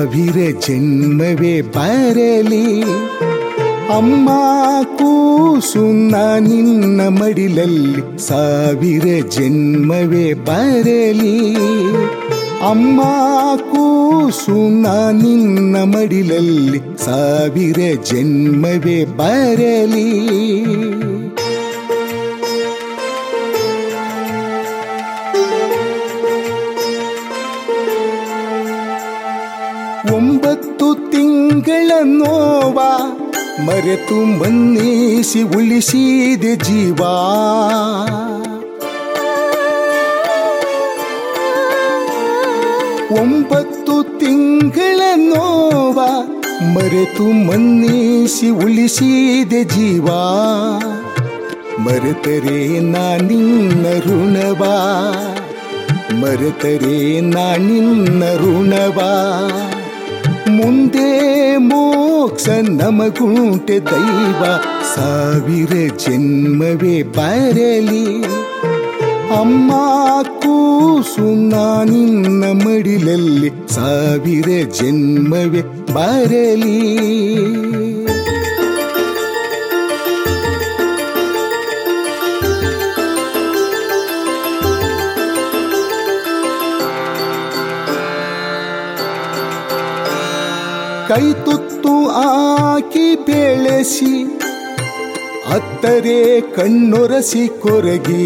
ಸಾವಿರ ಜನ್ಮವೇ ಬರಲಿ ಅಮ್ಮ ಕೂಸು ನಾ ನಿನ್ನ ಮಡಿಲಲ್ಲಿ ಸಾವಿರ ಜನ್ಮವೇ ಬರಲಿ ಅಮ್ಮ ಕೂಸು ನಾ ನಿನ್ನ ಮಡಿಲಲ್ಲಿ ಸಾವಿರ ಜನ್ಮವೇ ಬರಲಿ ಒಂಬತ್ತು ತಿಂಗಳ ನೋವ ಮರೆತು ಮನ್ನಿಸಿ ಉಳಿಸಿದೆ ಜೀವ ಒಂಬತ್ತು ತಿಂಗಳ ನೋವ ಮರೆತು ಮನ್ನಿಸಿ ಉಳಿಸಿದೆ ಜೀವ ಮರೆತರೆ ನಾ ನಿನ್ನ ಋಣವಾ ಮರೆತರೆ ನಾ ನಿನ್ನ ಋಣವಾ ಮುಂದೆ ಮೋಕ್ಷ ನಮಗುಂಟೆ ದೈವ ಸಾವಿರ ಜನ್ಮವೇ ಬರಲಿ ಅಮ್ಮ ಕೂಸು ನಾ ನಿನ್ನ ಮಡಿಲಲ್ಲಿ ಸಾವಿರ ಜನ್ಮವೇ ಬರಲಿ ಕೈ ತುತ್ತು ಹಾಕಿ ಬೆಳೆಸಿ ಅತ್ತರೆ ಕಣ್ಣೊರಸಿ ಕೊರಗಿ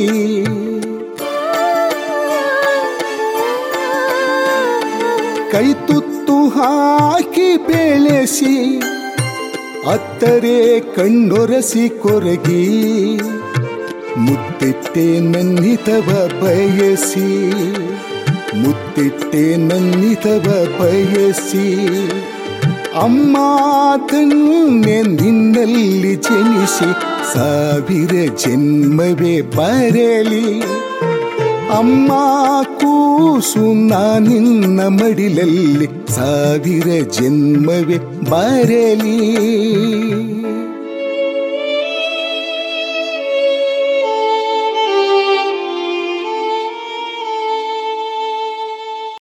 ಕೈ ತುತ್ತು ಹಾಕಿ ಬೆಳೆಸಿ ಅತ್ತರೆ ಕಣ್ಣೊರಸಿ ಕೊರಗಿ ಮುತ್ತಿಟ್ಟೆ ನನ್ನಿತವ ಬಯಸಿ ಮುತ್ತಿಟ್ಟೆ ನನ್ನಿತವ ಬಯಸಿ ಅಮ್ಮ ತನ್ನೆ ನಿನ್ನಲ್ಲಿ ಜನಿಸಿ ಸಾವಿರ ಜನ್ಮವೇ ಬರಲಿ ಅಮ್ಮ ಕೂಸು ನಾ ನಿನ್ನ ಮಡಿಲಲ್ಲಿ ಸಾವಿರ ಜನ್ಮವೇ ಬರಲಿ